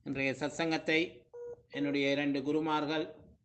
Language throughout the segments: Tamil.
இன்றைய சத்சங்கத்தை என்னுடைய இரண்டு குருமார்கள்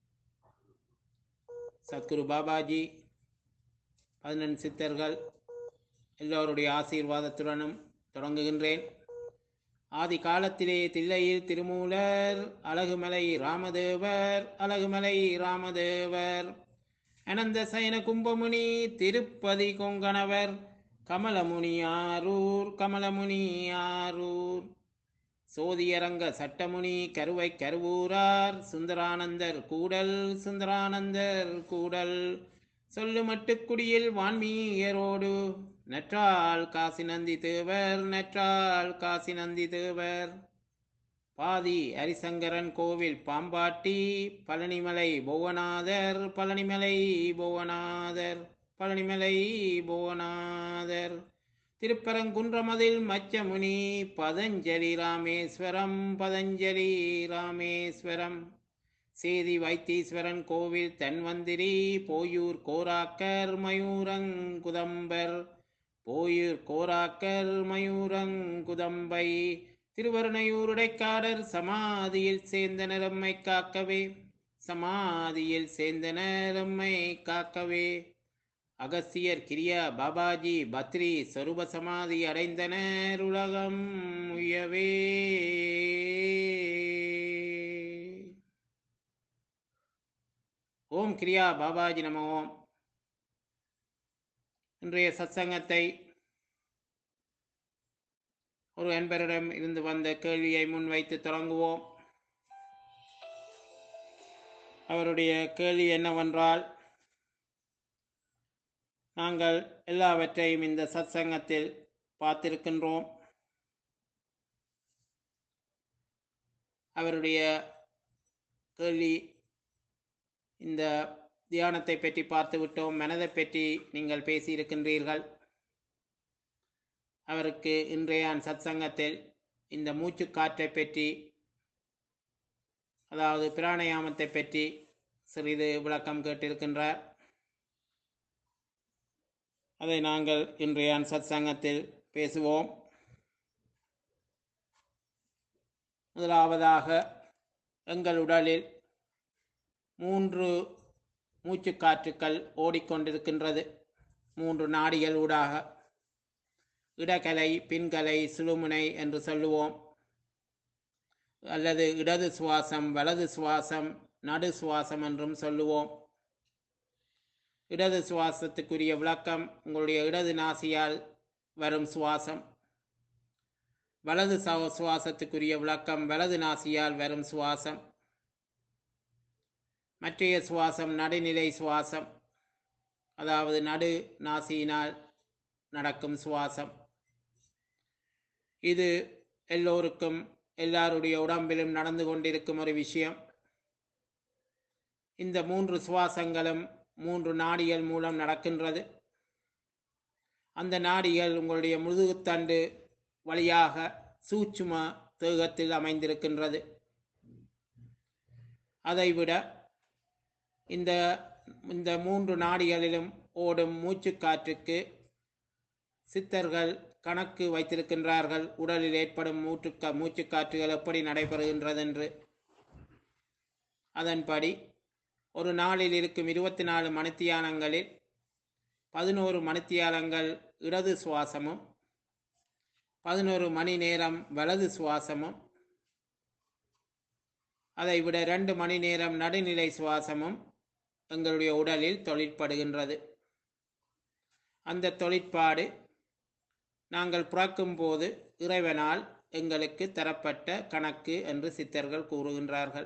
சத்குரு பாபாஜி பதினெண் சித்தர்கள் எல்லோருடைய ஆசீர்வாதத்துடனும் தொடங்குகின்றேன் ஆதி காலத்திலே தில்லையில் திருமூலர் அழகுமலை ராமதேவர் அழகுமலை ராமதேவர் அனந்த சயன கும்பமுனி திருப்பதி கொங்கணவர் கமலமுனி ஆரூர் கமலமுனி ஆரூர் சோதியரங்க சட்டமுனி கருவை கருவூரார் சுந்தரானந்தர் கூடல் சுந்தரானந்தர் கூடல் சொல்லுமட்டுக்குடியில் வான்மீயரோடு நற்றால் காசி நந்தி தேவர் நற்றால் காசி நந்தி தேவர் பாதி ஹரிசங்கரன் கோவில் பாம்பாட்டி பழனிமலை புவனாதர் பழனிமலை புவனாதர் பழனிமலை புவனாதர் திருப்பரங்குன்றமதில் மச்சமுனி பதஞ்சலி ராமேஸ்வரம் பதஞ்சலி ராமேஸ்வரம் சேதி வைத்தீஸ்வரன் கோவில் தன்வந்திரி போயூர் கோராக்கர் மயூரங்குதம்பர் போயூர் கோராக்கர் மயூரங்குதம்பை திருவருணையூருடைக்காடர் சமாதியில் சேர்ந்தனர் எம்மை காக்கவே சமாதியில் சேர்ந்தனர் எம்மை காக்கவே அகஸ்தியர் கிரியா பாபாஜி பத்ரி சொரூப சமாதி அடைந்தனர் உலகம் உயவே ஓம் கிரியா பாபாஜி நம ஓம் இன்றைய சத்சங்கத்தை ஒரு அன்பரிடம் இருந்து வந்த கேள்வியை முன்வைத்து தொடங்குவோம் அவருடைய கேள்வி என்னவென்றால் நாங்கள் எல்லாவற்றையும் இந்த சத்சங்கத்தில் பார்த்திருக்கின்றோம் அவருடைய கேள்வி இந்த தியானத்தை பற்றி பார்த்து விட்டோம் மனதை பற்றி நீங்கள் பேசியிருக்கின்றீர்கள் அவருக்கு இன்றைய சத்சங்கத்தில் இந்த மூச்சு காற்றை பற்றி அதாவது பிராணயாமத்தை பற்றி சிறிது விளக்கம் கேட்டிருக்கின்றார் அதை நாங்கள் இன்றைய சத்சங்கத்தில் பேசுவோம் முதலாவதாக எங்கள் உடலில் மூன்று மூச்சுக்காற்றுக்கள் ஓடிக்கொண்டிருக்கின்றது மூன்று நாடிகள் ஊடாக இடகலை பின்கலை சுழுமுனை என்று சொல்லுவோம் அல்லது இடது சுவாசம் வலது சுவாசம் நடு சுவாசம் என்றும் சொல்லுவோம் இடது சுவாசத்துக்குரிய விளக்கம் உங்களுடைய இடது நாசியால் வரும் சுவாசம் வலது சுவாசத்துக்குரிய விளக்கம் வலது நாசியால் வரும் சுவாசம் மற்றைய சுவாசம் நடுநிலை சுவாசம் அதாவது நடு நாசியினால் நடக்கும் சுவாசம் இது எல்லோருக்கும் எல்லாருடைய உடம்பிலும் நடந்து கொண்டிருக்கும் ஒரு விஷயம் இந்த மூன்று சுவாசங்களும் மூன்று நாடிகள் மூலம் நடக்கின்றது அந்த நாடிகள் உங்களுடைய முதுகுத்தண்டு வழியாக சூட்சும தேகத்தில் அமைந்திருக்கின்றது அதைவிட இந்த இந்த மூன்று நாடிகளிலும் ஓடும் மூச்சுக்காற்றுக்கு சித்தர்கள் கணக்கு வைத்திருக்கின்றார்கள் உடலில் ஏற்படும் மூச்சுக்கா மூச்சுக்காற்றுகள் எப்படி நடைபெறுகின்றது என்று அதன்படி ஒரு நாளில் இருக்கும் இருபத்தி நாலு மணித்தியாலங்களில் பதினோரு மணித்தியாலங்கள் இடது சுவாசமும் பதினோரு மணி நேரம் வலது சுவாசமும் அதை விட ரெண்டு மணி நேரம் நடுநிலை சுவாசமும் எங்களுடைய உடலில் தொழிற்படுகின்றது அந்த தொழிற்பாடு நாங்கள் பிறக்கும் போது இறைவனால் எங்களுக்கு தரப்பட்ட கணக்கு என்று சித்தர்கள் கூறுகின்றார்கள்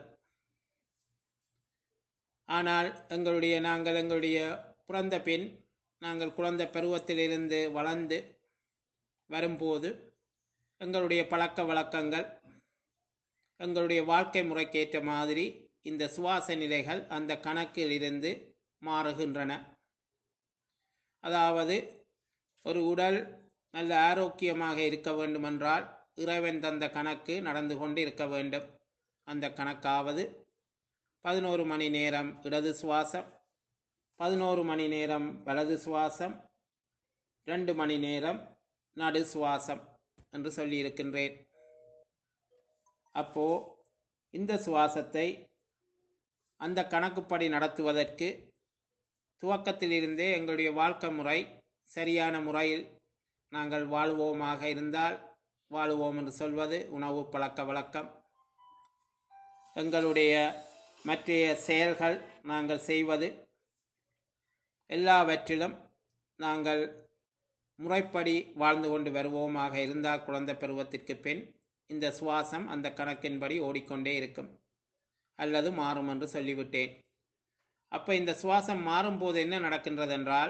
ஆனால் எங்களுடைய நாங்கள் எங்களுடைய பிறந்த பின் நாங்கள் குழந்தை பருவத்திலிருந்து வளர்ந்து வரும்போது எங்களுடைய பழக்க வழக்கங்கள் எங்களுடைய வாழ்க்கை முறைக்கேற்ற மாதிரி இந்த சுவாச நிலைகள் அந்த கணக்கில் இருந்து மாறுகின்றன அதாவது ஒரு உடல் நல்ல ஆரோக்கியமாக இருக்க வேண்டுமென்றால் இறைவன் தந்த கணக்கு நடந்து கொண்டு இருக்க வேண்டும் அந்த கணக்காவது பதினோரு மணி நேரம் இடது சுவாசம் பதினோரு மணி நேரம் வலது சுவாசம் ரெண்டு மணி நேரம் நடு சுவாசம் என்று சொல்லியிருக்கின்றேன் அப்போ இந்த சுவாசத்தை அந்த கணக்குப்படி நடத்துவதற்கு துவக்கத்திலிருந்தே எங்களுடைய வாழ்க்கை முறை சரியான முறையில் நாங்கள் வாழ்வோமாக இருந்தால் வாழுவோம் என்று சொல்வது உணவு பழக்க வழக்கம் எங்களுடைய மற்றைய செயல்கள் நாங்கள் செய்வது எல்லாவற்றிலும் நாங்கள் முறைப்படி வாழ்ந்து கொண்டு வருவோமாக இருந்தால் குழந்தை பருவத்திற்கு பின் இந்த சுவாசம் அந்த கணக்கின்படி ஓடிக்கொண்டே இருக்கும் அல்லது மாறும் என்று சொல்லிவிட்டேன் அப்போ இந்த சுவாசம் மாறும்போது என்ன நடக்கின்றது என்றால்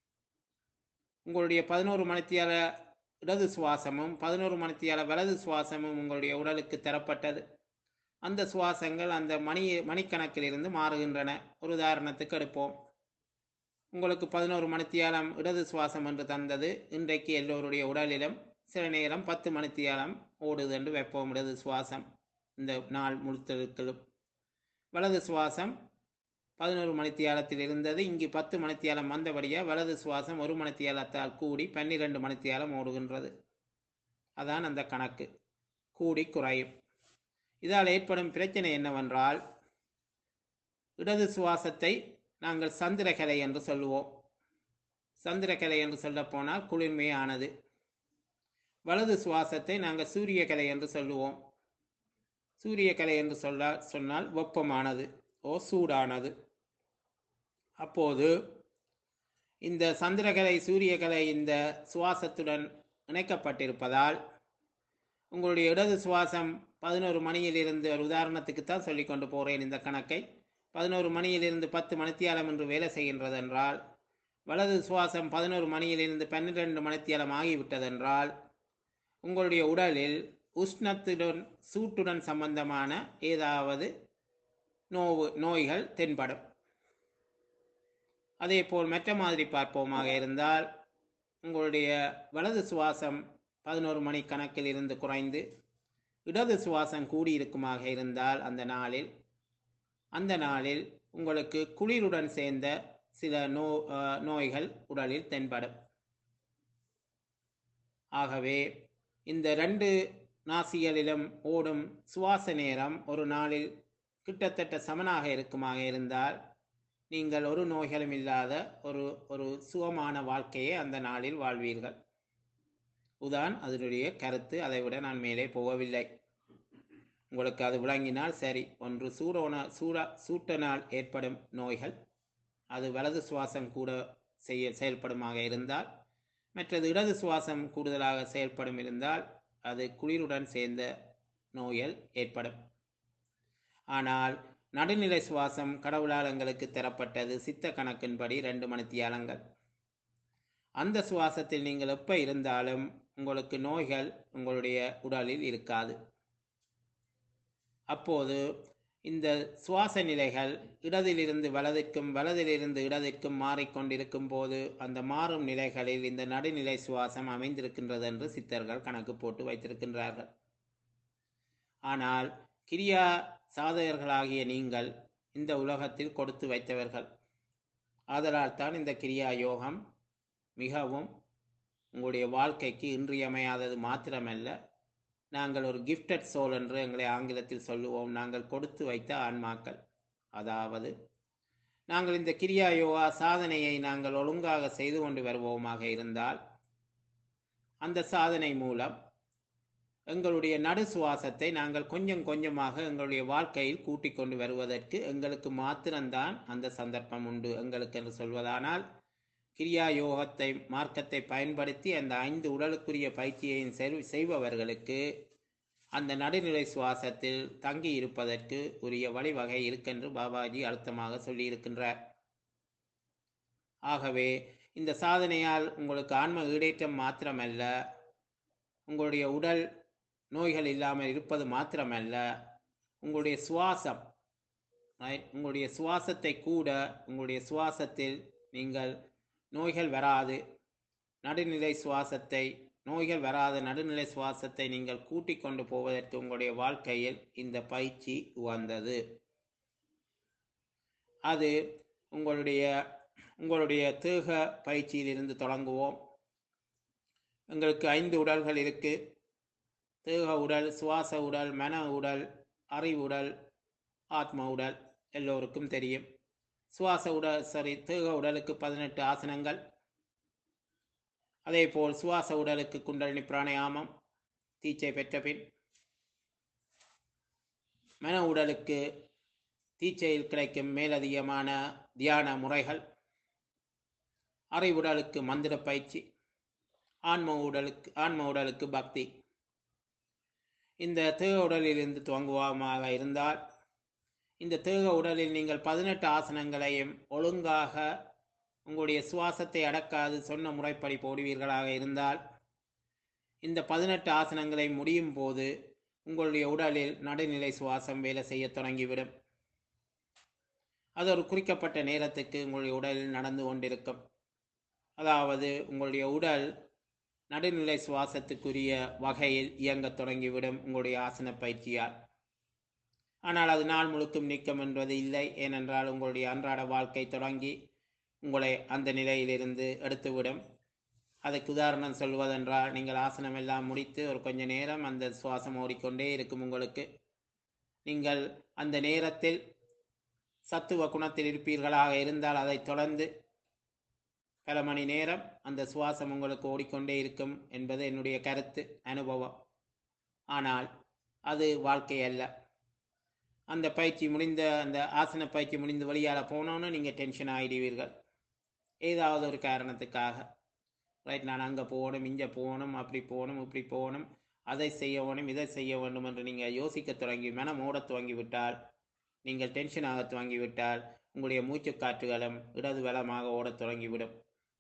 உங்களுடைய பதினோரு மணித்தியால இடது சுவாசமும் பதினோரு மணித்தியால வலது சுவாசமும் உங்களுடைய உடலுக்கு தரப்பட்டது அந்த சுவாசங்கள் அந்த மணி மணிக்கணக்கிலிருந்து மாறுகின்றன ஒரு உதாரணத்துக்கு எடுப்போம் உங்களுக்கு பதினோரு மணித்தியாலம் இடது சுவாசம் என்று தந்தது இன்றைக்கு எல்லோருடைய உடலிலும் சில நேரம் பத்து மணித்தியாலம் ஓடுது என்று வைப்போம் இடது சுவாசம் இந்த நாள் முழுத்தலுக்களும் வலது சுவாசம் பதினோரு மணித்தியாலத்தில் இருந்தது இங்கு பத்து மணித்தியாலம் வந்தபடியாக வலது சுவாசம் ஒரு மணித்தியாலத்தால் கூடி பன்னிரண்டு மணித்தியாலம் ஓடுகின்றது அதான் அந்த கணக்கு கூடி குறையும் இதால் ஏற்படும் பிரச்சனை என்னவென்றால் இடது சுவாசத்தை நாங்கள் சந்திரகலை என்று சொல்லுவோம் சந்திரகலை என்று சொல்ல போனால் குளிர்மையானது வலது சுவாசத்தை நாங்கள் சூரியகலை என்று சொல்லுவோம் சூரியகலை என்று சொல்ல சொன்னால் வெப்பமானது ஓ சூடானது அப்போது இந்த சந்திரகலை சூரியகலை இந்த சுவாசத்துடன் இணைக்கப்பட்டிருப்பதால் உங்களுடைய இடது சுவாசம் பதினோரு மணியிலிருந்து ஒரு உதாரணத்துக்கு தான் சொல்லி கொண்டு போகிறேன் இந்த கணக்கை பதினோரு மணியிலிருந்து பத்து மணித்தியாலம் என்று வேலை செய்கின்றது என்றால் வலது சுவாசம் பதினோரு மணியிலிருந்து பன்னிரெண்டு மணித்தியாலம் ஆகிவிட்டதென்றால் உங்களுடைய உடலில் உஷ்ணத்துடன் சூட்டுடன் சம்பந்தமான ஏதாவது நோவு நோய்கள் தென்படும் அதே போல் மற்ற மாதிரி பார்ப்போமாக இருந்தால் உங்களுடைய வலது சுவாசம் பதினோரு மணி கணக்கில் இருந்து குறைந்து இடது சுவாசம் கூடியிருக்குமாக இருந்தால் அந்த நாளில் அந்த நாளில் உங்களுக்கு குளிருடன் சேர்ந்த சில நோ அஹ், நோய்கள் உடலில் தென்படும் ஆகவே இந்த ரெண்டு நாசிகளிலும் ஓடும் சுவாச நேரம் ஒரு நாளில் கிட்டத்தட்ட சமனாக இருக்குமாக இருந்தால் நீங்கள் ஒரு நோய்களும் இல்லாத ஒரு ஒரு சுகமான வாழ்க்கையை அந்த நாளில் வாழ்வீர்கள் உதான் அதனுடைய கருத்து அதை விட நான் மேலே போகவில்லை உங்களுக்கு அது விளங்கினால் சரி ஒன்று சூடோன சூடா சூட்டனால் ஏற்படும் நோய்கள் அது வலது சுவாசம் கூட செய்ய செயல்படுமாக இருந்தால் மற்றது இடது சுவாசம் கூடுதலாக செயல்படும் இருந்தால் அது குளிருடன் சேர்ந்த நோய்கள் ஏற்படும் ஆனால் நடுநிலை சுவாசம் கடவுளால் எங்களுக்கு தரப்பட்டது சித்த கணக்கின்படி ரெண்டு மணித்தியாலங்கள் அந்த சுவாசத்தில் நீங்கள் எப்போ இருந்தாலும் உங்களுக்கு நோய்கள் உங்களுடைய உடலில் இருக்காது அப்போது இந்த சுவாச நிலைகள் இடதிலிருந்து வலதிற்கும் வலதிலிருந்து இடதிற்கும் மாறிக்கொண்டிருக்கும் போது அந்த மாறும் நிலைகளில் இந்த நடுநிலை சுவாசம் அமைந்திருக்கின்றது என்று சித்தர்கள் கணக்கு போட்டு வைத்திருக்கின்றார்கள் ஆனால் கிரியா சாதகர்களாகிய நீங்கள் இந்த உலகத்தில் கொடுத்து வைத்தவர்கள் ஆதலால் தான் இந்த கிரியா யோகம் மிகவும் உங்களுடைய வாழ்க்கைக்கு இன்றியமையாதது மாத்திரமல்ல நாங்கள் ஒரு கிஃப்டட் சோல் என்று எங்களை ஆங்கிலத்தில் சொல்லுவோம் நாங்கள் கொடுத்து வைத்த ஆன்மாக்கள் அதாவது நாங்கள் இந்த கிரியா யோகா சாதனையை நாங்கள் ஒழுங்காக செய்து கொண்டு வருவோமாக இருந்தால் அந்த சாதனை மூலம் எங்களுடைய நடு சுவாசத்தை நாங்கள் கொஞ்சம் கொஞ்சமாக எங்களுடைய வாழ்க்கையில் கூட்டிக் கொண்டு வருவதற்கு எங்களுக்கு மாத்திரம்தான் அந்த சந்தர்ப்பம் உண்டு எங்களுக்கு என்று சொல்வதானால் கிரியா யோகத்தை மார்க்கத்தை பயன்படுத்தி அந்த ஐந்து உடலுக்குரிய பயிற்சியையும் செய்- செய்பவர்களுக்கு அந்த நடுநிலை சுவாசத்தில் தங்கி இருப்பதற்கு உரிய வழிவகை இருக்கென்று பாபாஜி அழுத்தமாக சொல்லியிருக்கின்றார் ஆகவே இந்த சாதனையால் உங்களுக்கு ஆன்ம ஈடேற்றம் மாத்திரமல்ல உங்களுடைய உடல் நோய்கள் இல்லாமல் இருப்பது மாத்திரமல்ல உங்களுடைய சுவாசம் right? உங்களுடைய சுவாசத்தை கூட உங்களுடைய சுவாசத்தில் நீங்கள் நோய்கள் வராது நடுநிலை சுவாசத்தை நோய்கள் வராத நடுநிலை சுவாசத்தை நீங்கள் கூட்டிக் கொண்டு போவதற்கு உங்களுடைய வாழ்க்கையில் இந்த பயிற்சி உகந்தது அது உங்களுடைய உங்களுடைய தேக பயிற்சியிலிருந்து தொடங்குவோம் எங்களுக்கு ஐந்து உடல்கள் இருக்கு தேக உடல் சுவாச உடல் மன உடல் அறிவுடல் ஆத்ம உடல் எல்லோருக்கும் தெரியும் சுவாச உடல் சரி தேக உடலுக்கு பதினெட்டு ஆசனங்கள் அதேபோல் சுவாச உடலுக்கு குண்டலினி பிராணயாமம் தீச்சை பெற்ற பின் மன உடலுக்கு தீச்சையில் கிடைக்கும் மேலதிகமான தியான முறைகள் அறிவுடலுக்கு மந்திர பயிற்சி ஆன்ம உடலுக்கு ஆன்ம உடலுக்கு பக்தி இந்த தேக உடலிலிருந்து துவங்குவமாக இருந்தால் இந்த தேக உடலில் நீங்கள் பதினெட்டு ஆசனங்களையும் ஒழுங்காக உங்களுடைய சுவாசத்தை அடக்காது சொன்ன முறைப்படி போடுவீர்களாக இருந்தால் இந்த பதினெட்டு ஆசனங்களை முடியும் போது உங்களுடைய உடலில் நடுநிலை சுவாசம் வேலை செய்ய தொடங்கிவிடும் அது ஒரு குறிக்கப்பட்ட நேரத்துக்கு உங்களுடைய உடலில் நடந்து கொண்டிருக்கும் அதாவது உங்களுடைய உடல் நடுநிலை சுவாசத்துக்குரிய வகையில் இயங்கத் தொடங்கிவிடும் உங்களுடைய ஆசன பயிற்சியால் ஆனால் அது நாள் முழுக்கும் நீக்கம் என்பது இல்லை ஏனென்றால் உங்களுடைய அன்றாட வாழ்க்கை தொடங்கி உங்களை அந்த நிலையிலிருந்து எடுத்துவிடும் அதுக்கு உதாரணம் சொல்வதென்றால் நீங்கள் ஆசனம் எல்லாம் முடித்து ஒரு கொஞ்ச நேரம் அந்த சுவாசம் ஓடிக்கொண்டே இருக்கும் உங்களுக்கு நீங்கள் அந்த நேரத்தில் சத்துவ குணத்தில் இருப்பீர்களாக இருந்தால் அதை தொடர்ந்து பல மணி நேரம் அந்த சுவாசம் உங்களுக்கு ஓடிக்கொண்டே இருக்கும் என்பது என்னுடைய கருத்து அனுபவம் ஆனால் அது வாழ்க்கை அல்ல அந்த பயிற்சி முடிந்த அந்த ஆசன பயிற்சி முடிந்து வெளியால் போனோன்னு நீங்கள் டென்ஷன் ஆகிடுவீர்கள் ஏதாவது ஒரு காரணத்துக்காக ரைட் நான் அங்கே போகணும் இங்கே போகணும் அப்படி போகணும் இப்படி போகணும் அதை செய்ய வேணும் இதை செய்ய வேண்டும் என்று நீங்கள் யோசிக்க தொடங்கி மனம் ஓடத் துவங்கிவிட்டால் நீங்கள் டென்ஷன் ஆக துவங்கிவிட்டால் உங்களுடைய மூச்சுக்காற்றுகளும் இடது வலமாக ஓடத் தொடங்கிவிடும்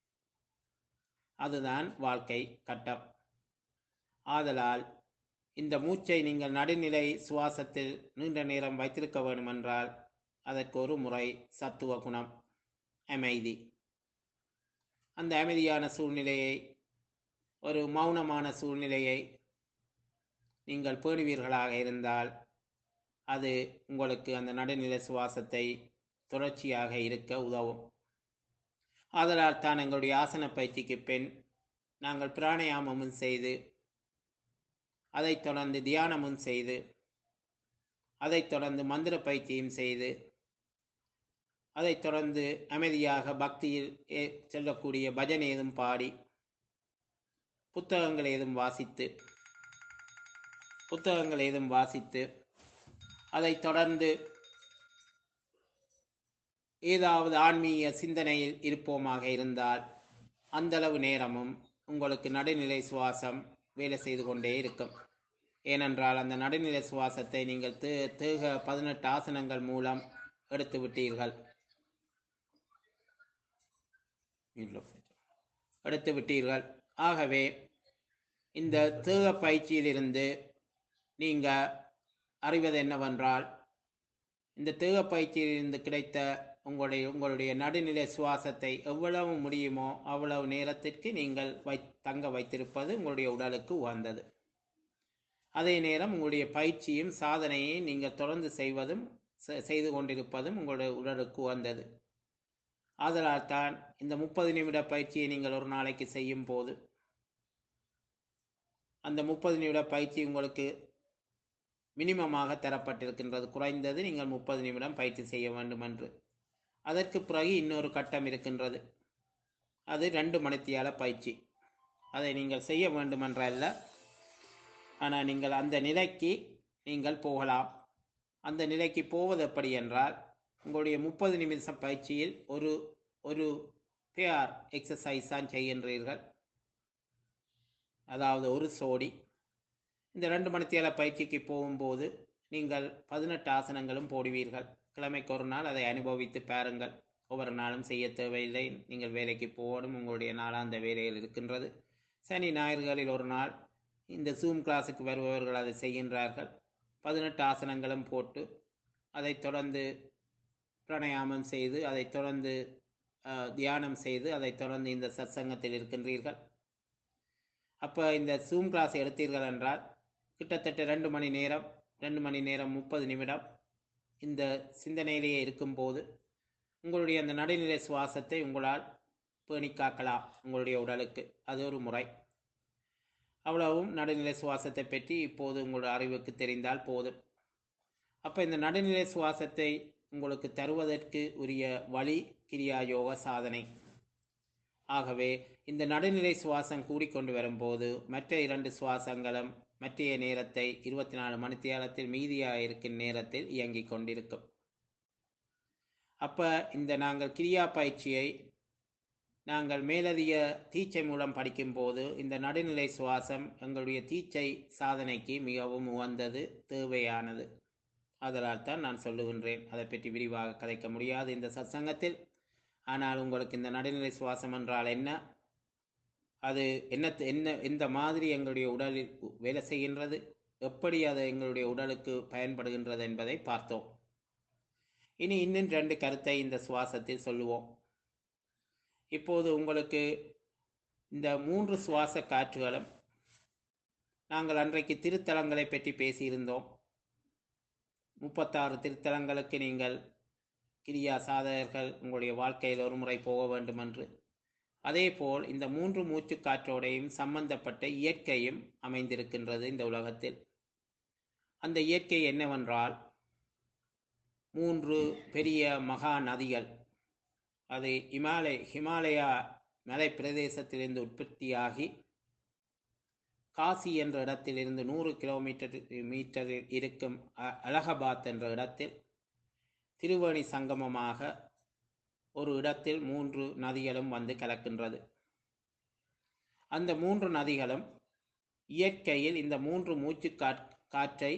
அதுதான் வாழ்க்கை கட்டம் ஆதலால் இந்த மூச்சை நீங்கள் நடுநிலை சுவாசத்தில் நீண்ட நேரம் வைத்திருக்க வேண்டுமென்றால் அதற்கு ஒரு முறை சத்துவ குணம் அமைதி அந்த அமைதியான சூழ்நிலையை ஒரு மௌனமான சூழ்நிலையை நீங்கள் பேணுவீர்களாக இருந்தால் அது உங்களுக்கு அந்த நடுநிலை சுவாசத்தை தொடர்ச்சியாக இருக்க உதவும் ஆதலால் தான் எங்களுடைய ஆசன பயிற்சிக்கு பின் நாங்கள் பிராணயாமமும் செய்து அதைத் தொடர்ந்து தியானமும் செய்து அதைத் தொடர்ந்து மந்திர பயிற்சியும் செய்து அதைத் தொடர்ந்து அமைதியாக பக்தியில் ஏ- செல்லக்கூடிய பஜனை ஏதும் பாடி புத்தகங்கள் ஏதும் வாசித்து புத்தகங்கள் ஏதும் வாசித்து அதைத் தொடர்ந்து ஏதாவது ஆன்மீக சிந்தனையில் இருப்போமாக இருந்தால் அந்தளவு நேரமும் உங்களுக்கு நடுநிலை சுவாசம் வேலை செய்து கொண்டே இருக்கும் ஏனென்றால் அந்த நடுநிலை சுவாசத்தை நீங்கள் தே தேக பதினெட்டு ஆசனங்கள் மூலம் எடுத்து விட்டீர்கள் இல்லை. எடுத்து விட்டீர்கள் ஆகவே இந்த தேக பயிற்சியிலிருந்து நீங்கள் அறிவது என்னவென்றால் இந்த தேக பயிற்சியிலிருந்து கிடைத்த உங்களுடைய உங்களுடைய நடுநிலை சுவாசத்தை எவ்வளவு முடியுமோ அவ்வளவு நேரத்திற்கு நீங்கள் வை தங்க வைத்திருப்பது உங்களுடைய உடலுக்கு உகந்தது அதே நேரம் உங்களுடைய பயிற்சியும் சாதனையை நீங்கள் தொடர்ந்து செய்வதும் செ- செய்து கொண்டிருப்பதும் உங்களுடைய உடலுக்கு உகந்தது ஆதலால் தான் இந்த முப்பது நிமிட பயிற்சியை நீங்கள் ஒரு நாளைக்கு செய்யும் போது அந்த முப்பது நிமிட பயிற்சி உங்களுக்கு மினிமமாக தரப்பட்டிருக்கின்றது குறைந்தது நீங்கள் முப்பது நிமிடம் பயிற்சி செய்ய வேண்டும் என்று அதற்கு பிறகு இன்னொரு கட்டம் இருக்கின்றது அது ரெண்டு மணித்தியால பயிற்சி அதை நீங்கள் செய்ய வேண்டுமென்றல்ல ஆனால் நீங்கள் அந்த நிலைக்கு நீங்கள் போகலாம் அந்த நிலைக்கு போவது எப்படி என்றால் உங்களுடைய முப்பது நிமிஷம் பயிற்சியில் ஒரு ஒரு பேர் எக்ஸசைஸ் தான் செய்கின்றீர்கள் அதாவது ஒரு சோடி இந்த ரெண்டு மணித்தியால பயிற்சிக்கு போகும்போது நீங்கள் பதினெட்டு ஆசனங்களும் போடுவீர்கள் கிழமைக்கு ஒரு நாள் அதை அனுபவித்து பாருங்கள் ஒவ்வொரு நாளும் செய்ய தேவையில்லை நீங்கள் வேலைக்கு போகணும் உங்களுடைய நாளாந்த வேலையில் இருக்கின்றது சனி ஞாயிறுகளில் ஒரு நாள் இந்த ஜூம் கிளாஸுக்கு வருபவர்கள் அதை செய்கின்றார்கள் பதினெட்டு ஆசனங்களும் போட்டு அதைத் தொடர்ந்து பிராணயாமம் செய்து அதைத் தொடர்ந்து அஹ், தியானம் செய்து அதைத் தொடர்ந்து இந்த சத்சங்கத்தில் இருக்கின்றீர்கள் அப்போ இந்த ஜூம் கிளாஸ் எடுத்தீர்கள் என்றால் கிட்டத்தட்ட ரெண்டு மணி நேரம் ரெண்டு மணி நேரம் முப்பது நிமிடம் இந்த சிந்தனையிலேயே இருக்கும்போது உங்களுடைய அந்த நடுநிலை சுவாசத்தை உங்களால் பேணி காக்கலாம் உங்களுடைய உடலுக்கு அது ஒரு முறை அவ்வளவும் நடுநிலை சுவாசத்தை பற்றி இப்போது உங்களோட அறிவுக்கு தெரிந்தால் போதும் அப்போ இந்த நடுநிலை சுவாசத்தை உங்களுக்கு தருவதற்கு உரிய வழி கிரியா யோக சாதனை ஆகவே இந்த நடுநிலை சுவாசம் கூடிக்கொண்டு வரும்போது மற்ற இரண்டு சுவாசங்களும் மற்றைய நேரத்தை இருபத்தி நாலு மணித்தியாலத்தில் மீதியாக இருக்கும் நேரத்தில் இயங்கிக் கொண்டிருக்கும் அப்ப இந்த நாங்கள் கிரியா பயிற்சியை நாங்கள் மேலதிக தீச்சை மூலம் படிக்கும்போது இந்த நடுநிலை சுவாசம் எங்களுடைய தீச்சை சாதனைக்கு மிகவும் உகந்தது தேவையானது அதனால் தான் நான் சொல்லுகின்றேன் அதை பற்றி விரிவாக கதைக்க முடியாது இந்த சத்சங்கத்தில் ஆனால் உங்களுக்கு இந்த நடுநிலை சுவாசம் என்றால் என்ன அது என்ன என்ன எந்த மாதிரி எங்களுடைய உடலில் வேலை செய்கின்றது எப்படி அது எங்களுடைய உடலுக்கு பயன்படுகின்றது என்பதை பார்த்தோம் இனி இன்னும் ரெண்டு கருத்தை இந்த சுவாசத்தில் சொல்லுவோம் இப்போது உங்களுக்கு இந்த மூன்று சுவாச காற்றுகளும் நாங்கள் அன்றைக்கு திருத்தலங்களை பற்றி பேசியிருந்தோம் முப்பத்தாறு திருத்தலங்களுக்கு நீங்கள் கிரியா சாதகர்கள் உங்களுடைய வாழ்க்கையில் ஒரு முறை போக வேண்டும் என்று அதேபோல் இந்த மூன்று மூச்சு காற்றோடையும் சம்பந்தப்பட்ட இயற்கையும் அமைந்திருக்கின்றது இந்த உலகத்தில் அந்த இயற்கை என்னவென்றால் மூன்று பெரிய மகா நதிகள் அது இமாலய ஹிமாலயா மலை பிரதேசத்திலிருந்து உற்பத்தியாகி காசி என்ற இடத்திலிருந்து நூறு கிலோமீட்டர் மீட்டரில் இருக்கும் அ- அலகாபாத் என்ற இடத்தில் திருவேணி சங்கமமாக ஒரு இடத்தில் மூன்று நதிகளும் வந்து கலக்கின்றது அந்த மூன்று நதிகளும் இயற்கையில் இந்த மூன்று மூச்சு காற்- காற்றை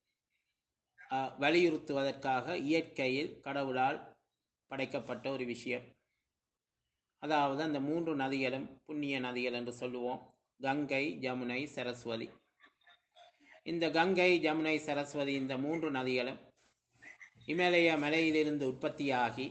அ, வலியுறுத்துவதற்காக இயற்கையில் கடவுளால் படைக்கப்பட்ட ஒரு விஷயம் அதாவது அந்த மூன்று நதிகளும் புண்ணிய நதிகள் என்று சொல்லுவோம் கங்கை ஜமுனை சரஸ்வதி இந்த கங்கை ஜமுனை சரஸ்வதி இந்த மூன்று நதிகளும் இமலய மலையிலிருந்து உற்பத்தியாகி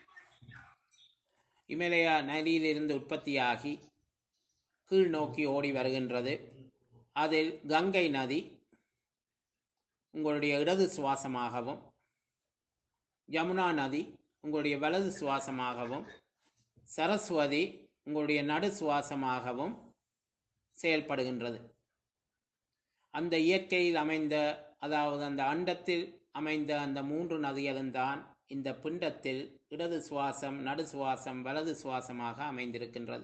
இமலயா நதியிலிருந்து உற்பத்தியாகி கீழ் நோக்கி ஓடி வருகின்றது அதில் கங்கை நதி உங்களுடைய இடது சுவாசமாகவும் யமுனா நதி உங்களுடைய வலது சுவாசமாகவும் சரஸ்வதி உங்களுடைய நடு சுவாசமாகவும் செயல்படுகின்றது அந்த இயற்கையில் அமைந்த அதாவது அந்த அண்டத்தில் அமைந்த அந்த மூன்று நதிகளும் தான் இந்த பிண்டத்தில் இடது சுவாசம் நடு சுவாசம் வலது சுவாசமாக அமைந்திருக்கின்றது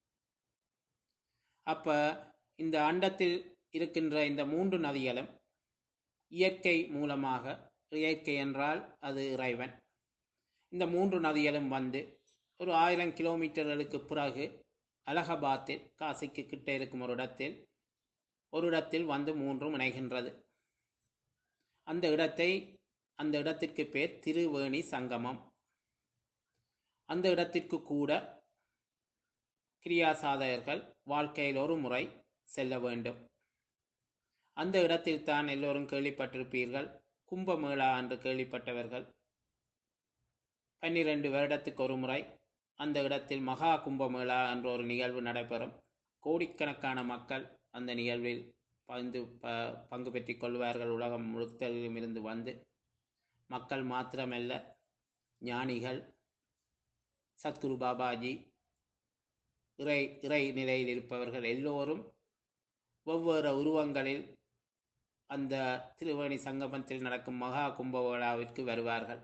அப்ப இந்த அண்டத்தில் இருக்கின்ற இந்த மூன்று நதிகளும் இயற்கை மூலமாக இயற்கை என்றால் அது இறைவன் இந்த மூன்று நதிகளும் வந்து ஒரு ஆயிரம் கிலோமீட்டர்களுக்கு பிறகு அலகாபாத்தில் காசிக்கு கிட்ட இருக்கும் ஒரு இடத்தில் ஒரு இடத்தில் வந்து மூன்றும் இணைகின்றது அந்த இடத்தை அந்த இடத்திற்கு பேர் திருவேணி சங்கமம் அந்த இடத்திற்கு கூட கிரியா சாதகர்கள் வாழ்க்கையில் ஒரு முறை செல்ல வேண்டும் அந்த இடத்தில் தான் எல்லோரும் கேள்விப்பட்டிருப்பீர்கள் கும்பமேளா என்று கேள்விப்பட்டவர்கள் பன்னிரண்டு வருடத்துக்கு ஒரு முறை அந்த இடத்தில் மகா கும்பமேளா என்ற ஒரு நிகழ்வு நடைபெறும் கோடிக்கணக்கான மக்கள் அந்த நிகழ்வில் பந்து ப பங்கு பெற்றிக் கொள்வார்கள் உலகம் முழுத்தலிலும் இருந்து வந்து மக்கள் மாத்திரமல்ல ஞானிகள் சத்குரு பாபாஜி இறை இறை நிலையில் இருப்பவர்கள் எல்லோரும் ஒவ்வொரு உருவங்களில் அந்த திருவேணி சங்கமத்தில் நடக்கும் மகா கும்பகோளாவிற்கு வருவார்கள்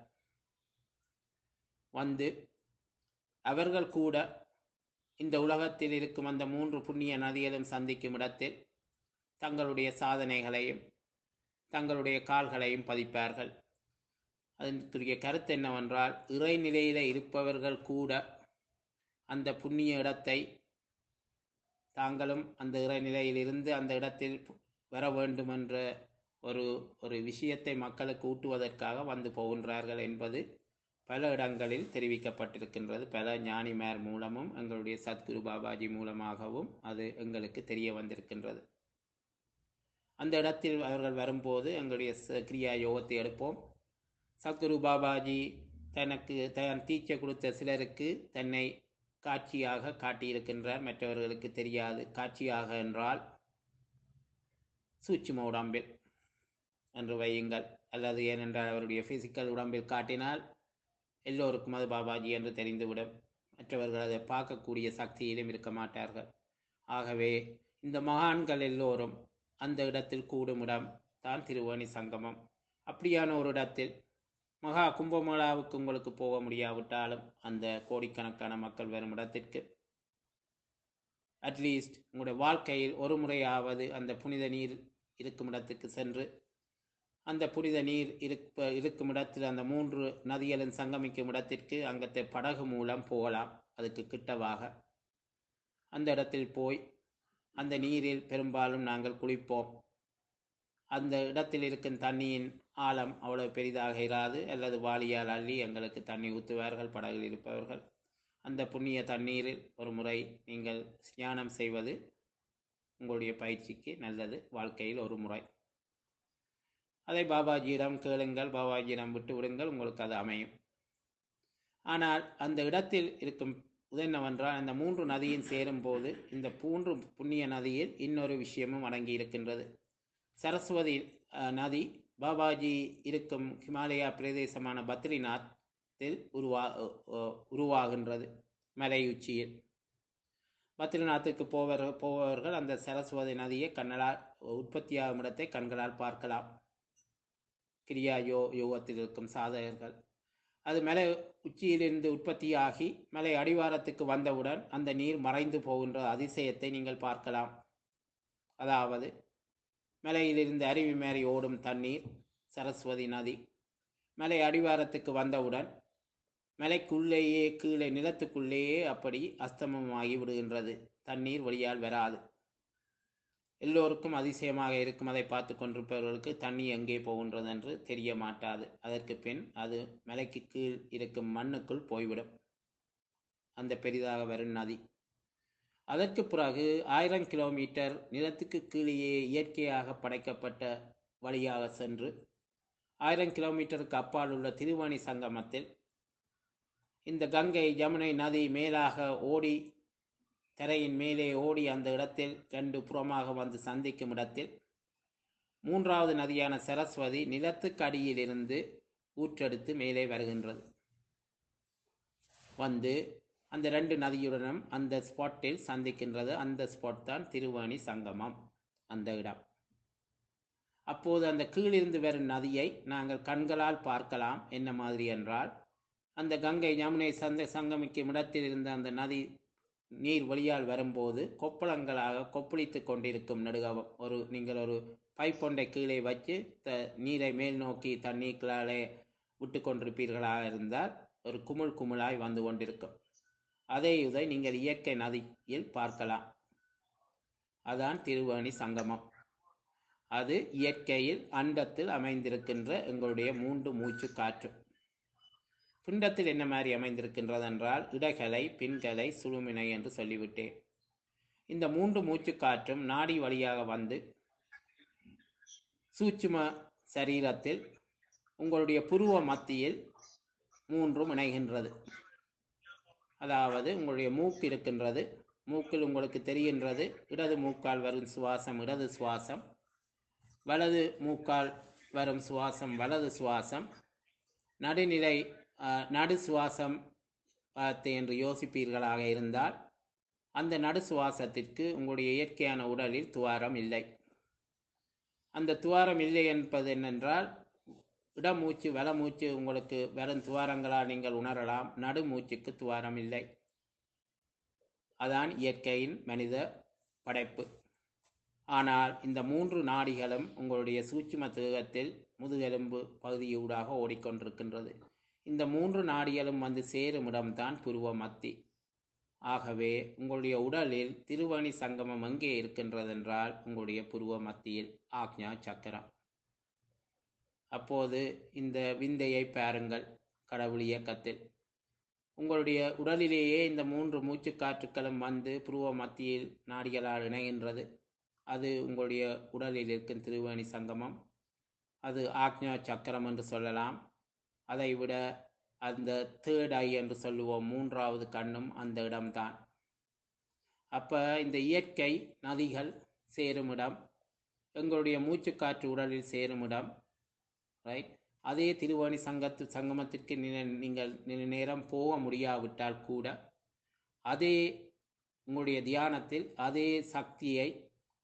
வந்து அவர்கள் கூட இந்த உலகத்தில் இருக்கும் அந்த மூன்று புண்ணிய நதிகளும் சந்திக்கும் இடத்தில் தங்களுடைய சாதனைகளையும் தங்களுடைய கால்களையும் பதிப்பார்கள் அதற்குரிய கருத்து என்னவென்றால் இறைநிலையில இருப்பவர்கள் கூட அந்த புண்ணிய இடத்தை தாங்களும் அந்த இறைநிலையில் இருந்து அந்த இடத்தில் வர வேண்டும் என்ற ஒரு ஒரு விஷயத்தை மக்களுக்கு ஊட்டுவதற்காக வந்து போகின்றார்கள் என்பது பல இடங்களில் தெரிவிக்கப்பட்டிருக்கின்றது பல ஞானிமார் மூலமும் எங்களுடைய சத்குரு பாபாஜி மூலமாகவும் அது எங்களுக்கு தெரிய வந்திருக்கின்றது அந்த இடத்தில் அவர்கள் வரும்போது எங்களுடைய ச- கிரியா யோகத்தை எடுப்போம் சத்குரு பாபாஜி தனக்கு தன் டீச்சை கொடுத்த சிலருக்கு தன்னை காட்சியாக காட்டியிருக்கின்றார் மற்றவர்களுக்கு தெரியாது காட்சியாக என்றால் சூட்சும உடம்பில் என்று வையுங்கள் அல்லது ஏனென்றால் அவருடைய பிசிக்கல் உடம்பில் காட்டினால் எல்லோருக்கும் அது பாபாஜி என்று தெரிந்துவிடும் மற்றவர்கள் அதை பார்க்கக்கூடிய சக்தியிலும் இருக்க மாட்டார்கள் ஆகவே இந்த மகான்கள் எல்லோரும் அந்த இடத்தில் கூடும் இடம் தான் திருவேணி சங்கமம் அப்படியான ஒரு இடத்தில் மகா கும்பமேளாவுக்கு உங்களுக்கு போக முடியாவிட்டாலும் அந்த கோடிக்கணக்கான மக்கள் வரும் இடத்திற்கு அட்லீஸ்ட் உங்களுடைய வாழ்க்கையில் ஒரு முறையாவது அந்த புனித நீர் இருக்கும் இடத்துக்கு சென்று அந்த புனித நீர் இருப்ப இருக்கும் இடத்தில் அந்த மூன்று நதிகளும் சங்கமிக்கும் இடத்திற்கு அங்கத்தை படகு மூலம் போகலாம் அதுக்கு கிட்டவாக அந்த இடத்தில் போய் அந்த நீரில் பெரும்பாலும் நாங்கள் குளிப்போம் அந்த இடத்தில் இருக்கும் தண்ணியின் ஆழம் அவ்வளவு பெரிதாக இராது அல்லது வாளியால் அள்ளி எங்களுக்கு தண்ணி ஊற்றுவார்கள் படகில் இருப்பவர்கள் அந்த புண்ணிய தண்ணீரில் ஒரு முறை நீங்கள் ஸ்நானம் செய்வது உங்களுடைய பயிற்சிக்கு நல்லது வாழ்க்கையில் ஒரு முறை அதை பாபாஜியிடம் கேளுங்கள் பாபாஜியிடம் விட்டு விடுங்கள் உங்களுக்கு அது அமையும் ஆனால் அந்த இடத்தில் இருக்கும் என்னவென்றால் அந்த மூன்று நதியும் சேரும் போது இந்த மூன்று புண்ணிய நதியில் இன்னொரு விஷயமும் அடங்கி இருக்கின்றது சரஸ்வதி அஹ், நதி பாபாஜி இருக்கும் ஹிமாலயா பிரதேசமான பத்ரிநாத்தில் உருவா அஹ், அஹ், உருவாகின்றது மலை உச்சியில் பத்ரிநாத்துக்கு போவர் போபவர்கள் அந்த சரஸ்வதி நதியை கண்ணால் உற்பத்தியாகும் இடத்தை கண்களால் பார்க்கலாம் கிரியா யோ யோகத்தில் இருக்கும் சாதகர்கள் அது மலை உச்சியிலிருந்து உற்பத்தியாகி மலை அடிவாரத்துக்கு வந்தவுடன் அந்த நீர் மறைந்து போகின்ற அதிசயத்தை நீங்கள் பார்க்கலாம் அதாவது மலையிலிருந்து அருவி மாறி ஓடும் தண்ணீர் சரஸ்வதி நதி மலை அடிவாரத்துக்கு வந்தவுடன் மலைக்குள்ளேயே கீழே நிலத்துக்குள்ளேயே அப்படி அஸ்தமமாகி விடுகின்றது தண்ணீர் வழியால் வராது எல்லோருக்கும் அதிசயமாக இருக்கும் அதை பார்த்து கொண்டிருப்பவர்களுக்கு தண்ணி எங்கே போகின்றது என்று தெரிய மாட்டாது அதற்கு பின் அது மலைக்கு கீழ் இருக்கும் மண்ணுக்குள் போய்விடும் அந்த பெரிதாக வரும் நதி அதற்கு பிறகு ஆயிரம் கிலோமீட்டர் நிலத்துக்கு கீழேயே இயற்கையாக படைக்கப்பட்ட வழியாக சென்று ஆயிரம் கிலோமீட்டருக்கு அப்பால் உள்ள திருவாணி சங்கமத்தில் இந்த கங்கை யமுனை நதி மேலாக ஓடி தரையின் மேலே ஓடி அந்த இடத்தில் ரெண்டு புறமாக வந்து சந்திக்கும் இடத்தில் மூன்றாவது நதியான சரஸ்வதி நிலத்துக்கு அடியிலிருந்து ஊற்றெடுத்து மேலே வருகின்றது வந்து அந்த ரெண்டு நதியுடனும் அந்த ஸ்பாட்டில் சந்திக்கின்றது அந்த ஸ்பாட் தான் திருவாணி சங்கமம் அந்த இடம் அப்போது அந்த கீழிருந்து வரும் நதியை நாங்கள் கண்களால் பார்க்கலாம் என்ன மாதிரி என்றால் அந்த கங்கை யமுனை சந்த சங்கமிக்கும் இடத்தில் இருந்த அந்த நதி நீர் வழியால் வரும்போது கொப்பளங்களாக கொப்பளித்து கொண்டிருக்கும் நடுகவம் ஒரு நீங்கள் ஒரு பைப் ஒன்றை கீழே வச்சு த நீரை மேல் நோக்கி தண்ணீர்களாலே விட்டு கொண்டிருப்பீர்களாக இருந்தால் ஒரு குமிழ் குமிழாய் வந்து கொண்டிருக்கும் அதே இதை நீங்கள் இயற்கை நதியில் பார்க்கலாம் அதான் திருவேணி சங்கமம் அது இயற்கையில் அண்டத்தில் அமைந்திருக்கின்ற எங்களுடைய மூன்று மூச்சு காற்று பிண்டத்தில் என்ன மாதிரி அமைந்திருக்கின்றது என்றால் இடகலை பின்கலை சுழுமினை என்று சொல்லிவிட்டேன் இந்த மூன்று மூச்சு காற்றும் நாடி வழியாக வந்து சூட்சும சரீரத்தில் உங்களுடைய புருவ மத்தியில் மூன்றும் இணைகின்றது அதாவது உங்களுடைய மூக்கு இருக்கின்றது மூக்கில் உங்களுக்கு தெரிகின்றது இடது மூக்கால் வரும் சுவாசம் இடது சுவாசம் வலது மூக்கால் வரும் சுவாசம் வலது சுவாசம் நடுநிலை அஹ், நடு சுவாசம் வார்த்தை என்று யோசிப்பீர்களாக இருந்தால் அந்த நடு சுவாசத்திற்கு உங்களுடைய இயற்கையான உடலில் துவாரம் இல்லை அந்த துவாரம் இல்லை என்பது என்னென்றால் இடமூச்சு வலமூச்சு உங்களுக்கு வரும் துவாரங்களால் நீங்கள் உணரலாம் நடுமூச்சுக்கு துவாரம் இல்லை அதான் இயற்கையின் மனித படைப்பு ஆனால் இந்த மூன்று நாடிகளும் உங்களுடைய சூட்சும தேகத்தில் முதுகெலும்பு பகுதியூடாக ஓடிக்கொண்டிருக்கின்றது இந்த மூன்று நாடிகளும் வந்து சேரும் இடம்தான் புருவ மத்தி ஆகவே உங்களுடைய உடலில் திருவணி சங்கமம் எங்கே இருக்கின்றதென்றால் உங்களுடைய புருவ மத்தியில் ஆக்ஞா சக்கரம் அப்போது இந்த விந்தையை பாருங்கள் கடவுள் இயக்கத்தில் உங்களுடைய உடலிலேயே இந்த மூன்று மூச்சுக்காற்றுக்களும் வந்து புருவ மத்தியில் நாடிகளால் இணைகின்றது அது உங்களுடைய உடலில் இருக்கும் திருவேணி சங்கமம் அது ஆக்ஞா சக்கரம் என்று சொல்லலாம் அதை விட அந்த தேர்ட் ஐ என்று சொல்லுவோம் மூன்றாவது கண்ணும் அந்த இடம்தான் அப்போ இந்த இயற்கை நதிகள் சேரும் இடம் எங்களுடைய மூச்சுக்காற்று உடலில் சேரும் இடம் ரைட் அதே திருவாணி சங்கத்து சங்கமத்திற்கு நீ- நீங்கள் நீண்ட நேரம் போக முடியாவிட்டால் கூட அதே உங்களுடைய தியானத்தில் அதே சக்தியை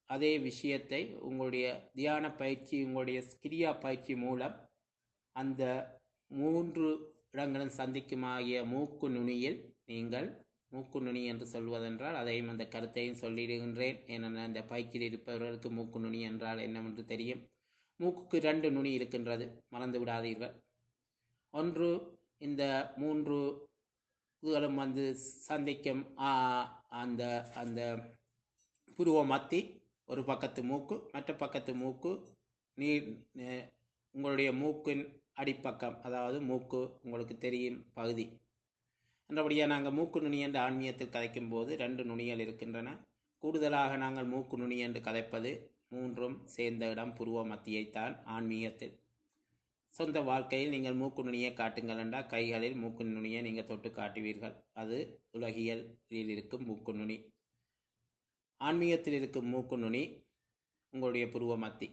அதே விஷயத்தை உங்களுடைய தியான பயிற்சி உங்களுடைய கிரியா பயிற்சி மூலம் அந்த மூன்று இடங்களும் சந்திக்குமாகிய மூக்கு நுனியில் நீங்கள் மூக்கு நுனி என்று சொல்வதென்றால் அதையும் அந்த கருத்தையும் சொல்லிடுகின்றேன் ஏனென்றால் அந்த பயிற்சியில் இருப்பவர்களுக்கு மூக்கு நுனி என்றால் என்னவென்று தெரியும் மூக்குக்கு ரெண்டு நுனி இருக்கின்றது மறந்து விடாதீர்கள் ஒன்று இந்த மூன்று இதுகளும் வந்து சந்திக்கும் ஆ, அந்த அந்த புருவ மத்தி ஒரு பக்கத்து மூக்கு மற்ற பக்கத்து மூக்கு நீர் நெ- உங்களுடைய மூக்கின் அடிப்பக்கம் அதாவது மூக்கு உங்களுக்கு தெரியும் பகுதி என்றபடியாக நாங்கள் மூக்கு நுனி என்று ஆன்மீகத்தில் கதைக்கும் போது ரெண்டு நுனிகள் இருக்கின்றன கூடுதலாக நாங்கள் மூக்கு நுனி என்று கதைப்பது மூன்றும் சேர்ந்த இடம் புருவ மத்தியைத்தான் ஆன்மீகத்தில் சொந்த வாழ்க்கையில் நீங்கள் மூக்கு நுனியை காட்டுங்கள் என்றால் கைகளில் மூக்கு நுனியை நீங்கள் தொட்டு காட்டுவீர்கள் அது உலகியலில் இருக்கும் மூக்கு நுனி ஆன்மீகத்தில் இருக்கும் மூக்கு நுனி உங்களுடைய புருவ மத்தி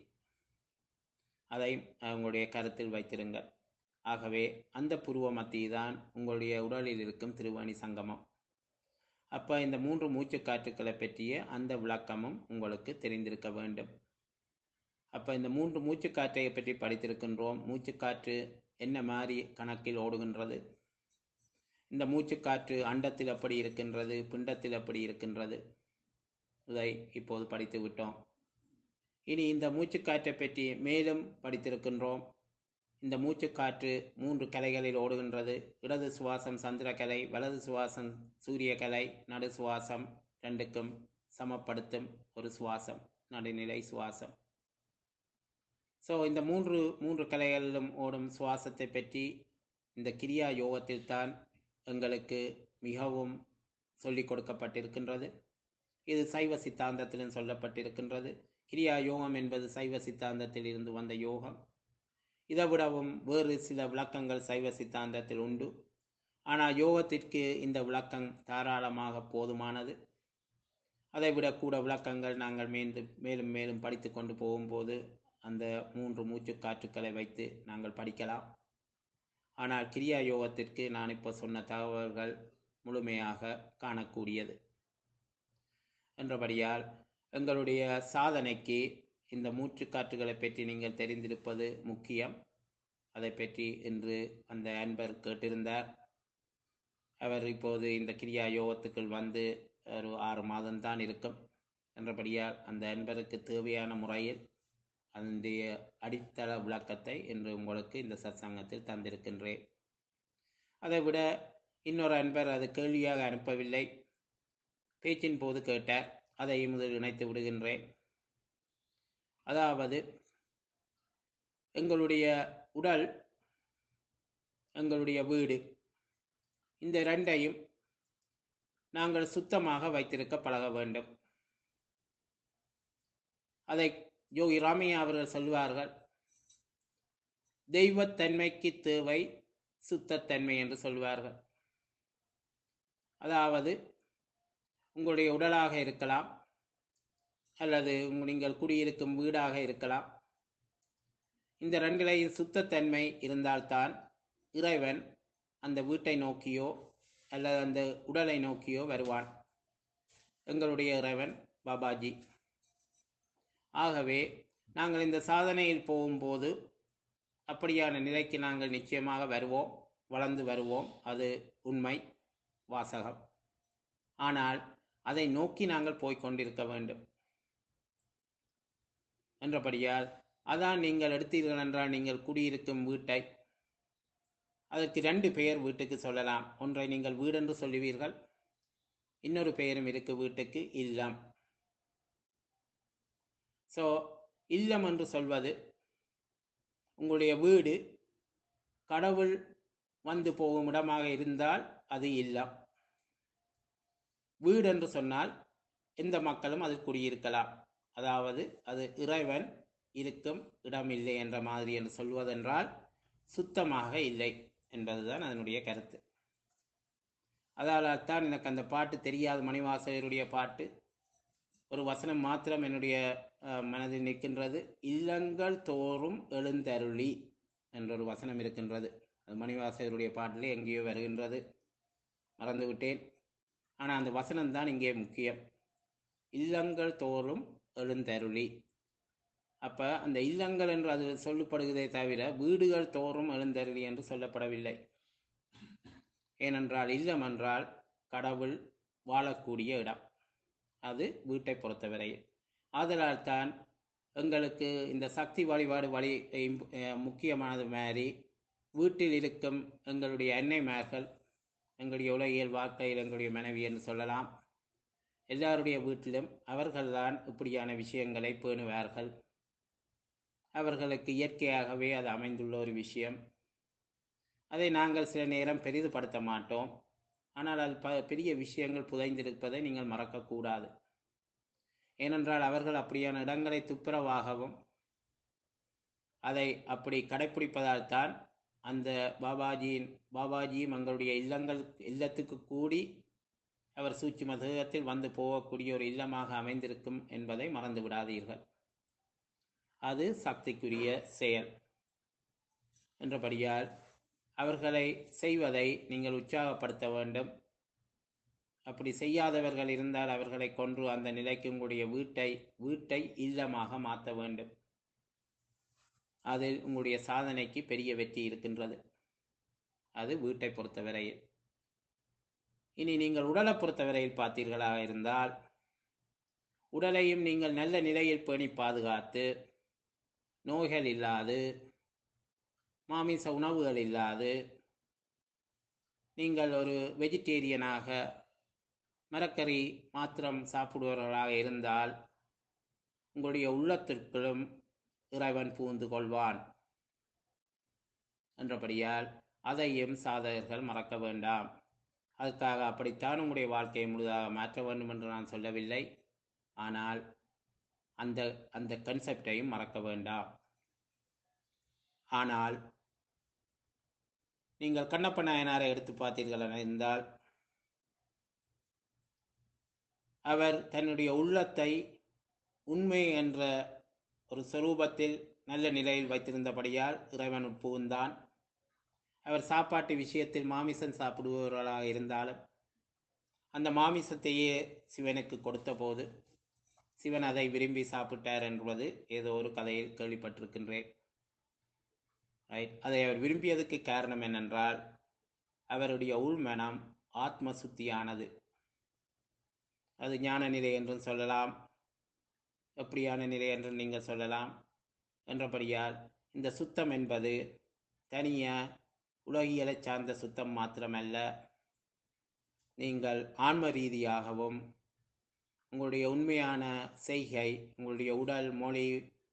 அதை உங்களுடைய கருத்தில் வைத்திருங்கள் ஆகவே அந்த புருவ மத்தி தான் உங்களுடைய உடலில் இருக்கும் திருவாணி சங்கமம் அப்போ இந்த மூன்று மூச்சுக்காற்றுக்களை பற்றிய அந்த விளக்கமும் உங்களுக்கு தெரிந்திருக்க வேண்டும் அப்போ இந்த மூன்று மூச்சுக்காற்றை பற்றி படித்திருக்கின்றோம் மூச்சுக்காற்று என்ன மாதிரி கணக்கில் ஓடுகின்றது இந்த மூச்சுக்காற்று அண்டத்தில் எப்படி இருக்கின்றது பிண்டத்தில் எப்படி இருக்கின்றது இதை இப்போது படித்து விட்டோம் இனி இந்த மூச்சுக்காற்றை பற்றி மேலும் படித்திருக்கின்றோம் இந்த மூச்சுக்காற்று மூன்று கலைகளில் ஓடுகின்றது இடது சுவாசம் சந்திரகலை வலது சுவாசம் சூரியகலை நடு சுவாசம் ரெண்டுக்கும் சமப்படுத்தும் ஒரு சுவாசம் நடுநிலை சுவாசம் ஸோ இந்த மூன்று மூன்று கலைகளிலும் ஓடும் சுவாசத்தை பற்றி இந்த கிரியா யோகத்தில் தான் எங்களுக்கு மிகவும் சொல்லிக் கொடுக்கப்பட்டிருக்கின்றது இது சைவ சித்தாந்தத்திலும் சொல்லப்பட்டிருக்கின்றது கிரியா யோகம் என்பது சைவ சித்தாந்தத்தில் இருந்து வந்த யோகம் இதை விடவும் வேறு சில விளக்கங்கள் சைவ சித்தாந்தத்தில் உண்டு ஆனால் யோகத்திற்கு இந்த விளக்கம் தாராளமாக போதுமானது அதைவிட கூட விளக்கங்கள் நாங்கள் மேலும் மேலும் மேலும் படித்து கொண்டு போகும்போது அந்த மூன்று மூச்சு காற்றுக்களை வைத்து நாங்கள் படிக்கலாம் ஆனால் கிரியா யோகத்திற்கு நான் இப்போ சொன்ன தகவல்கள் முழுமையாக காணக்கூடியது என்றபடியால் எங்களுடைய சாதனைக்கு இந்த மூச்சுக்காற்றுகளை பற்றி நீங்கள் தெரிந்திருப்பது முக்கியம் அதை பற்றி இன்று அந்த அன்பர் கேட்டிருந்தார் அவர் இப்போது இந்த கிரியா யோகத்துக்குள் வந்து ஒரு ஆறு மாதம்தான் இருக்கும் என்றபடியால் அந்த அன்பருக்கு தேவையான முறையில் அதனுடைய அடித்தள விளக்கத்தை இன்று உங்களுக்கு இந்த சத்சங்கத்தில் தந்திருக்கின்றேன் அதைவிட இன்னொரு அன்பர் அது கேள்வியாக அனுப்பவில்லை பேச்சின் போது கேட்டார் அதை முதல் இணைத்து விடுகின்றேன் அதாவது எங்களுடைய உடல் எங்களுடைய வீடு இந்த ரெண்டையும் நாங்கள் சுத்தமாக வைத்திருக்க பழக வேண்டும் அதை யோகி ராமையா அவர்கள் சொல்வார்கள் தெய்வத்தன்மைக்கு தேவை சுத்தத்தன்மை என்று சொல்வார்கள் அதாவது உங்களுடைய உடலாக இருக்கலாம் அல்லது உங்க- நீங்கள் குடியிருக்கும் வீடாக இருக்கலாம் இந்த ரெண்டிலையும் சுத்தத்தன்மை இருந்தால்தான் இறைவன் அந்த வீட்டை நோக்கியோ அல்லது அந்த உடலை நோக்கியோ வருவான் எங்களுடைய இறைவன் பாபாஜி ஆகவே நாங்கள் இந்த சாதனையில் போகும்போது அப்படியான நிலைக்கு நாங்கள் நிச்சயமாக வருவோம் வளர்ந்து வருவோம் அது உண்மை வாசகம் ஆனால் அதை நோக்கி நாங்கள் போய்க் கொண்டிருக்க வேண்டும் என்றபடியால் அதான் நீங்கள் எடுத்தீர்கள் என்றால் நீங்கள் குடியிருக்கும் வீட்டை அதற்கு ரெண்டு பெயர் வீட்டுக்கு சொல்லலாம் ஒன்றை நீங்கள் வீடென்று சொல்லுவீர்கள் இன்னொரு பெயரும் இருக்கு வீட்டுக்கு இல்லம் ஸோ இல்லம் என்று சொல்வது உங்களுடைய வீடு கடவுள் வந்து போகும் இடமாக இருந்தால் அது இல்லம் வீடு என்று சொன்னால் எந்த மக்களும் அதில் குடியிருக்கலாம் அதாவது அது இறைவன் இருக்கும் இடம் இல்லை என்ற மாதிரி என்று சொல்வதென்றால் சுத்தமாக இல்லை என்பதுதான் அதனுடைய கருத்து அதனால் தான் எனக்கு அந்த பாட்டு தெரியாத மணிவாசகருடைய பாட்டு ஒரு வசனம் மாத்திரம் என்னுடைய அஹ், மனதில் நிற்கின்றது இல்லங்கள் தோறும் எழுந்தருளி என்ற ஒரு வசனம் இருக்கின்றது அது மணிவாசகருடைய பாட்டிலே எங்கேயோ வருகின்றது மறந்து விட்டேன் ஆனால் அந்த வசனம் தான் இங்கே முக்கியம் இல்லங்கள் தோறும் எழுந்தருளி அப்ப அந்த இல்லங்கள் என்று அது சொல்லப்படுகிறதே தவிர வீடுகள் தோறும் எழுந்தருளி என்று சொல்லப்படவில்லை ஏனென்றால் இல்லம் என்றால் கடவுள் வாழக்கூடிய இடம் அது வீட்டை பொறுத்தவரையில் ஆதலால் தான் எங்களுக்கு இந்த சக்தி வழிபாடு வழி இம்- அஹ் முக்கியமானது மாதிரி வீட்டில் இருக்கும் எங்களுடைய அன்னைமார்கள் எங்களுடைய உலகியல் வாழ்க்கையில் எங்களுடைய மனைவி என்று சொல்லலாம் எல்லாருடைய வீட்டிலும் அவர்கள்தான் இப்படியான விஷயங்களை பேணுவார்கள் அவர்களுக்கு இயற்கையாகவே அது அமைந்துள்ள ஒரு விஷயம் அதை நாங்கள் சில நேரம் பெரிதுபடுத்த மாட்டோம் ஆனால் அது ப பெரிய விஷயங்கள் புதைந்திருப்பதை நீங்கள் மறக்கக்கூடாது ஏனென்றால் அவர்கள் அப்படியான இடங்களை துப்புரவாகவும் அதை அப்படி கடைப்பிடிப்பதால் தான் அந்த பாபாஜியின் பாபாஜியும் எங்களுடைய இல்லங்கள் இல்லத்துக்கு கூடி அவர் சூட்சும தேகத்தில் வந்து போகக்கூடிய ஒரு இல்லமாக அமைந்திருக்கும் என்பதை மறந்து விடாதீர்கள் அது சக்திக்குரிய செயல் என்றபடியால் அவர்களை செய்வதை நீங்கள் உற்சாகப்படுத்த வேண்டும் அப்படி செய்யாதவர்கள் இருந்தால் அவர்களை கொன்று அந்த நிலைக்கு உங்களுடைய வீட்டை வீட்டை இல்லமாக மாற்ற வேண்டும் அதில் உங்களுடைய சாதனைக்கு பெரிய வெற்றி இருக்கின்றது அது வீட்டை பொறுத்தவரையில் இனி நீங்கள் உடலை பொறுத்தவரையில் பார்த்தீர்களாக இருந்தால் உடலையும் நீங்கள் நல்ல நிலையில் பேணி பாதுகாத்து நோய்கள் இல்லாது மாமிச உணவுகள் இல்லாது நீங்கள் ஒரு வெஜிடேரியனாக மரக்கறி மாத்திரம் சாப்பிடுபவர்களாக இருந்தால் உங்களுடைய உள்ளத்திற்குள்ளும் இறைவன் பூந்து கொள்வான் என்றபடியால் அதையும் சாதகர்கள் மறக்க வேண்டாம் அதுக்காக அப்படித்தான் உங்களுடைய வாழ்க்கையை முழுதாக மாற்ற வேண்டும் என்று நான் சொல்லவில்லை ஆனால் அந்த அந்த கன்செப்டையும் மறக்க வேண்டாம் ஆனால் நீங்கள் கண்ணப்ப நாயனாரை எடுத்து பார்த்தீர்கள் என்றால் அவர் தன்னுடைய உள்ளத்தை உண்மை என்ற ஒரு சொரூபத்தில் நல்ல நிலையில் வைத்திருந்தபடியால் இறைவன் புகுந்தான் அவர் சாப்பாட்டு விஷயத்தில் மாமிசம் சாப்பிடுபவர்களாக இருந்தாலும் அந்த மாமிசத்தையே சிவனுக்கு கொடுத்தபோது சிவன் அதை விரும்பி சாப்பிட்டார் என்பது ஏதோ ஒரு கதையில் கேள்விப்பட்டிருக்கின்றேன் ரைட் அதை அவர் விரும்பியதுக்கு காரணம் என்னென்றால் அவருடைய உள்மனம் ஆத்ம சுத்தியானது அது ஞான நிலை என்றும் சொல்லலாம் எப்படியான நிலை என்று நீங்கள் சொல்லலாம் என்றபடியால் இந்த சுத்தம் என்பது தனிய உலகியலை சார்ந்த சுத்தம் மாத்திரமல்ல நீங்கள் ஆன்ம ரீதியாகவும் உங்களுடைய உண்மையான செய்கை உங்களுடைய உடல் மொழி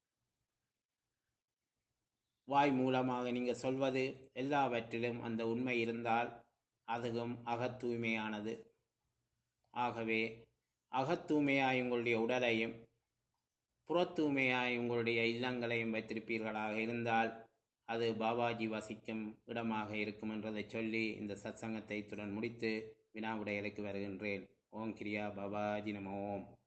வாய் மூலமாக நீங்கள் சொல்வது எல்லாவற்றிலும் அந்த உண்மை இருந்தால் அதுவும் அகத்தூய்மையானது ஆகவே அகத்தூய்மையாய் உங்களுடைய உடலையும் புறத்தூய்மையாய் உங்களுடைய இல்லங்களையும் வைத்திருப்பீர்களாக இருந்தால் அது பாபாஜி வசிக்கும் இடமாக இருக்கும் என்றதை சொல்லி இந்த சத்சங்கத்தை இத்துடன் முடித்து வினாவுடையலுக்கு வருகின்றேன் ஓம் கிரியா பாபாஜி நம ஓம்